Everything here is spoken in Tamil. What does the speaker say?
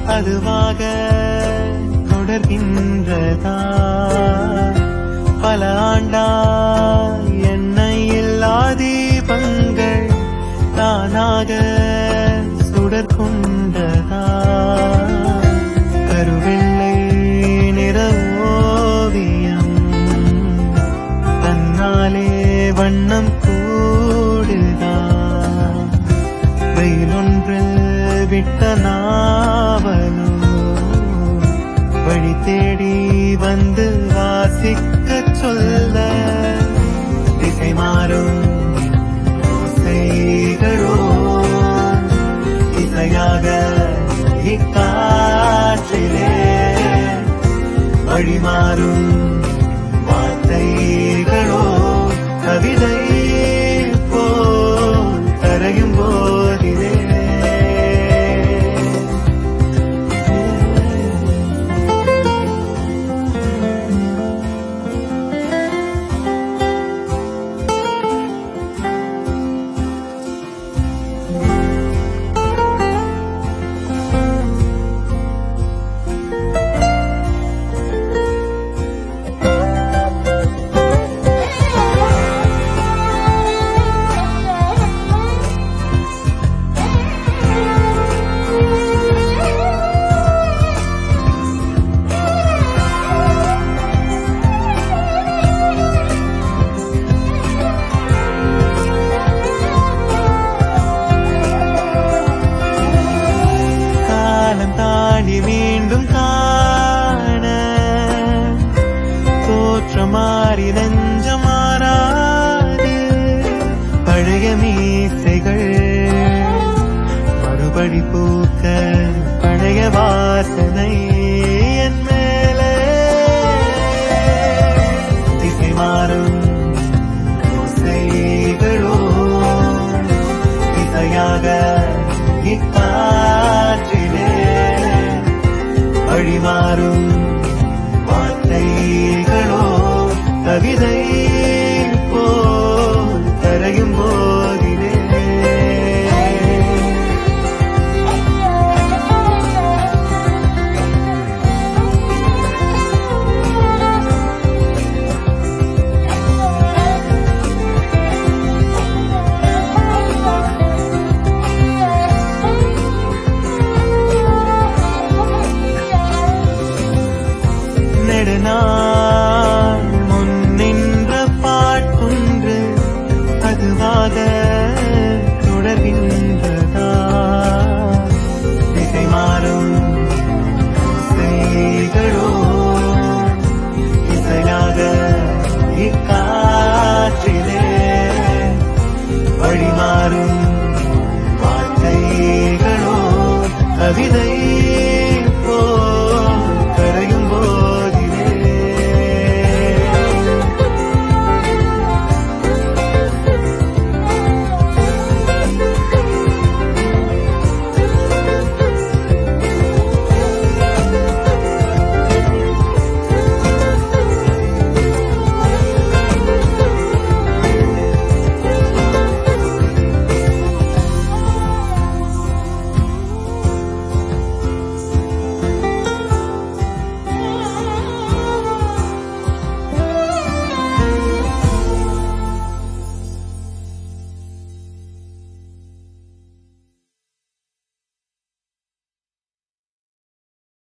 அதுவாக தொடர்கின்றதா பல ஆண்டாய் எண்ணெய் இல்லா தீபங்கள் தானாக சுடர் கொண்டதா கருவெள்ளை நிற ஓவியம் தன்னாலே வண்ணம் கூடுதா வெயிலொன்றில் விட்ட நாவலோ வழி தேடி வந்து வாசிக்கச் சொல்ல திசை மாறும் ஓசைகளோ இசையாக இக்காற்றிலே வழி மாறும் வார்த்தைகளோ கவிதை போல் கரையும் போதிலே காலம் தாண்டி மீண்டும் காண தோற்றம் மாறி நெஞ்சம் மாறாது பழைய மீசைகள் மறுபடி பூக்க பழைய வாசனை என் மேலே திசை மாறும் ஓசைகளோ இசையாக இக்காற்றிலே வழிமாறும் வார்த்தைகளோ கவிதை